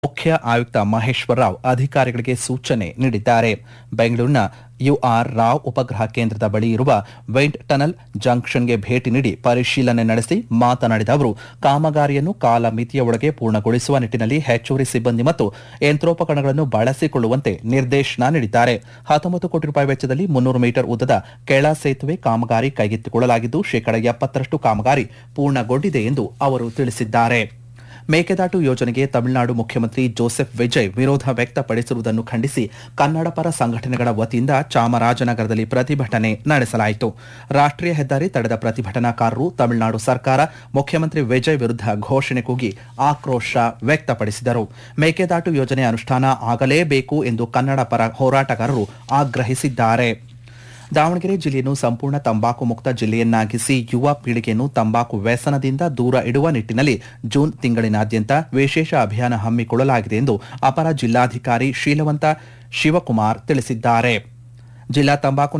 ಮುಖ್ಯ ಆಯುಕ್ತ ಮಹೇಶ್ವರ ರಾವ್ ಅಧಿಕಾರಿಗಳಿಗೆ ಸೂಚನೆ ನೀಡಿದ್ದಾರೆ ಬೆಂಗಳೂರಿನ ಯುಆರ್ ರಾವ್ ಉಪಗ್ರಹ ಕೇಂದ್ರದ ಬಳಿ ಇರುವ ವೈಂಟ್ ಟನಲ್ ಜಂಕ್ಷನ್ಗೆ ಭೇಟಿ ನೀಡಿ ಪರಿಶೀಲನೆ ನಡೆಸಿ ಮಾತನಾಡಿದ ಅವರು ಕಾಮಗಾರಿಯನ್ನು ಕಾಲಮಿತಿಯ ಒಳಗೆ ಪೂರ್ಣಗೊಳಿಸುವ ನಿಟ್ಟಿನಲ್ಲಿ ಹೆಚ್ಚುವರಿ ಸಿಬ್ಬಂದಿ ಮತ್ತು ಯಂತ್ರೋಪಕರಣಗಳನ್ನು ಬಳಸಿಕೊಳ್ಳುವಂತೆ ನಿರ್ದೇಶನ ನೀಡಿದ್ದಾರೆ ಹತ್ತೊಂಬತ್ತು ಕೋಟಿ ರೂಪಾಯಿ ವೆಚ್ಚದಲ್ಲಿ ಮುನ್ನೂರು ಮೀಟರ್ ಉದ್ದದ ಕೆಳ ಸೇತುವೆ ಕಾಮಗಾರಿ ಕೈಗೆತ್ತಿಕೊಳ್ಳಲಾಗಿದ್ದು ಶೇಕಡ ಎಪ್ಪತ್ತರಷ್ಟು ಕಾಮಗಾರಿ ಪೂರ್ಣಗೊಂಡಿದೆ ಎಂದು ಅವರು ತಿಳಿಸಿದ್ದಾರೆ ಮೇಕೆದಾಟು ಯೋಜನೆಗೆ ತಮಿಳುನಾಡು ಮುಖ್ಯಮಂತ್ರಿ ಜೋಸೆಫ್ ವಿಜಯ್ ವಿರೋಧ ವ್ಯಕ್ತಪಡಿಸಿರುವುದನ್ನು ಖಂಡಿಸಿ ಕನ್ನಡ ಪರ ಸಂಘಟನೆಗಳ ವತಿಯಿಂದ ಚಾಮರಾಜನಗರದಲ್ಲಿ ಪ್ರತಿಭಟನೆ ನಡೆಸಲಾಯಿತು ರಾಷ್ಟ್ರೀಯ ಹೆದ್ದಾರಿ ತಡೆದ ಪ್ರತಿಭಟನಾಕಾರರು ತಮಿಳುನಾಡು ಸರ್ಕಾರ ಮುಖ್ಯಮಂತ್ರಿ ವಿಜಯ್ ವಿರುದ್ಧ ಘೋಷಣೆ ಕೂಗಿ ಆಕ್ರೋಶ ವ್ಯಕ್ತಪಡಿಸಿದರು ಮೇಕೆದಾಟು ಯೋಜನೆ ಅನುಷ್ಠಾನ ಆಗಲೇಬೇಕು ಎಂದು ಕನ್ನಡ ಪರ ಹೋರಾಟಗಾರರು ಆಗ್ರಹಿಸಿದ್ದಾರೆ ದಾವಣಗೆರೆ ಜಿಲ್ಲೆಯನ್ನು ಸಂಪೂರ್ಣ ತಂಬಾಕು ಮುಕ್ತ ಜಿಲ್ಲೆಯನ್ನಾಗಿಸಿ ಯುವ ಪೀಳಿಗೆಯನ್ನು ತಂಬಾಕು ವ್ಯಸನದಿಂದ ದೂರ ಇಡುವ ನಿಟ್ಟಿನಲ್ಲಿ ಜೂನ್ ತಿಂಗಳಿನಾದ್ಯಂತ ವಿಶೇಷ ಅಭಿಯಾನ ಹಮ್ಮಿಕೊಳ್ಳಲಾಗಿದೆ ಎಂದು ಅಪರ ಜಿಲ್ಲಾಧಿಕಾರಿ ಶೀಲವಂತ ಶಿವಕುಮಾರ್ ತಿಳಿಸಿದ್ದಾರೆ ಜಿಲ್ಲಾ ತಂಬಾಕು